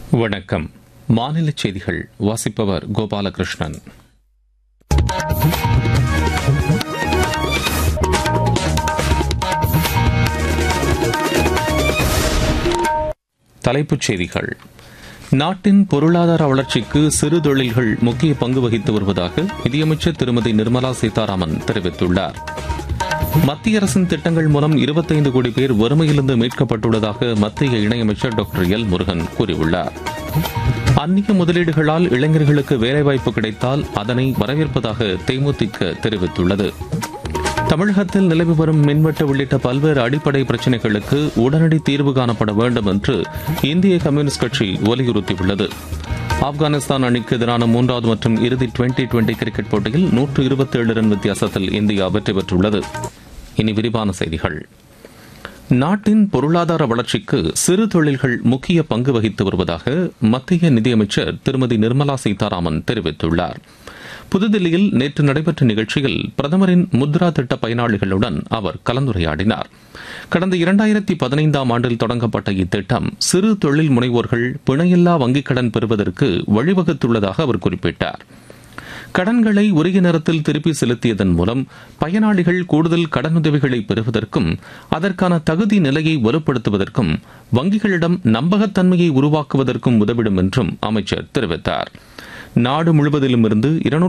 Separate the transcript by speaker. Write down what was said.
Speaker 1: வணக்கம் மாநில செய்திகள் வாசிப்பவர் கோபாலகிருஷ்ணன் தலைப்புச் செய்திகள் நாட்டின் பொருளாதார வளர்ச்சிக்கு சிறு தொழில்கள் முக்கிய பங்கு வகித்து வருவதாக நிதியமைச்சர் திருமதி நிர்மலா சீதாராமன் தெரிவித்துள்ளார் மத்திய அரசின் திட்டங்கள் மூலம் இருபத்தைந்து கோடி பேர் வறுமையிலிருந்து மீட்கப்பட்டுள்ளதாக மத்திய இணையமைச்சர் டாக்டர் எல் முருகன் கூறியுள்ளார் அந்நிய முதலீடுகளால் இளைஞர்களுக்கு வேலைவாய்ப்பு கிடைத்தால் அதனை வரவேற்பதாக தேமுதிக தெரிவித்துள்ளது தமிழகத்தில் நிலவி வரும் மின்வெட்டு உள்ளிட்ட பல்வேறு அடிப்படை பிரச்சினைகளுக்கு உடனடி தீர்வு காணப்பட வேண்டும் என்று இந்திய கம்யூனிஸ்ட் கட்சி வலியுறுத்தியுள்ளது ஆப்கானிஸ்தான் அணிக்கு எதிரான மூன்றாவது மற்றும் இறுதி டுவெண்டி டுவெண்டி கிரிக்கெட் போட்டியில் நூற்று இருபத்தேழு ரன் வித்தியாசத்தில் இந்தியா வெற்றி பெற்றுள்ளது இனி விரிவான செய்திகள் நாட்டின் பொருளாதார வளர்ச்சிக்கு சிறு தொழில்கள் முக்கிய பங்கு வகித்து வருவதாக மத்திய நிதியமைச்சர் திருமதி நிர்மலா சீதாராமன் தெரிவித்துள்ளார் புதுதில்லியில் நேற்று நடைபெற்ற நிகழ்ச்சியில் பிரதமரின் முத்ரா திட்ட பயனாளிகளுடன் அவர் கலந்துரையாடினார் கடந்த இரண்டாயிரத்தி பதினைந்தாம் ஆண்டில் தொடங்கப்பட்ட இத்திட்டம் சிறு தொழில் முனைவோர்கள் பிணையில்லா வங்கிக் கடன் பெறுவதற்கு வழிவகுத்துள்ளதாக அவர் குறிப்பிட்டார் கடன்களை உரிய நேரத்தில் திருப்பி செலுத்தியதன் மூலம் பயனாளிகள் கூடுதல் கடனுதவிகளை பெறுவதற்கும் அதற்கான தகுதி நிலையை வலுப்படுத்துவதற்கும் வங்கிகளிடம் நம்பகத்தன்மையை உருவாக்குவதற்கும் உதவிடும் என்றும் அமைச்சர் தெரிவித்தார் நாடு முழுவதிலும் இருந்து